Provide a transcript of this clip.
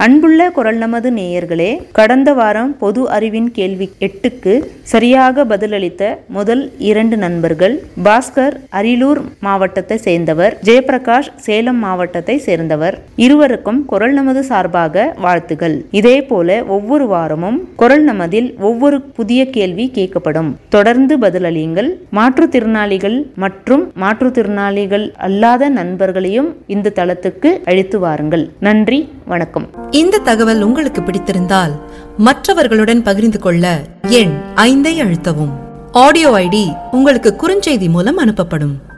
அன்புள்ள குரல் நமது நேயர்களே கடந்த வாரம் பொது அறிவின் கேள்வி எட்டுக்கு சரியாக பதிலளித்த முதல் இரண்டு நண்பர்கள் பாஸ்கர் அரியலூர் மாவட்டத்தை சேர்ந்தவர் ஜெயபிரகாஷ் சேலம் மாவட்டத்தை சேர்ந்தவர் இருவருக்கும் குரல் நமது சார்பாக வாழ்த்துகள் இதே போல ஒவ்வொரு வாரமும் குரல் நமதில் ஒவ்வொரு புதிய கேள்வி கேட்கப்படும் தொடர்ந்து பதிலளியுங்கள் மாற்றுத்திறனாளிகள் மற்றும் மாற்றுத்திறனாளிகள் அல்லாத நண்பர்களையும் இந்த தளத்துக்கு அழைத்து வாருங்கள் நன்றி வணக்கம் இந்த தகவல் உங்களுக்கு பிடித்திருந்தால் மற்றவர்களுடன் பகிர்ந்து கொள்ள எண் ஐந்தை அழுத்தவும் ஆடியோ ஐடி உங்களுக்கு குறுஞ்செய்தி மூலம் அனுப்பப்படும்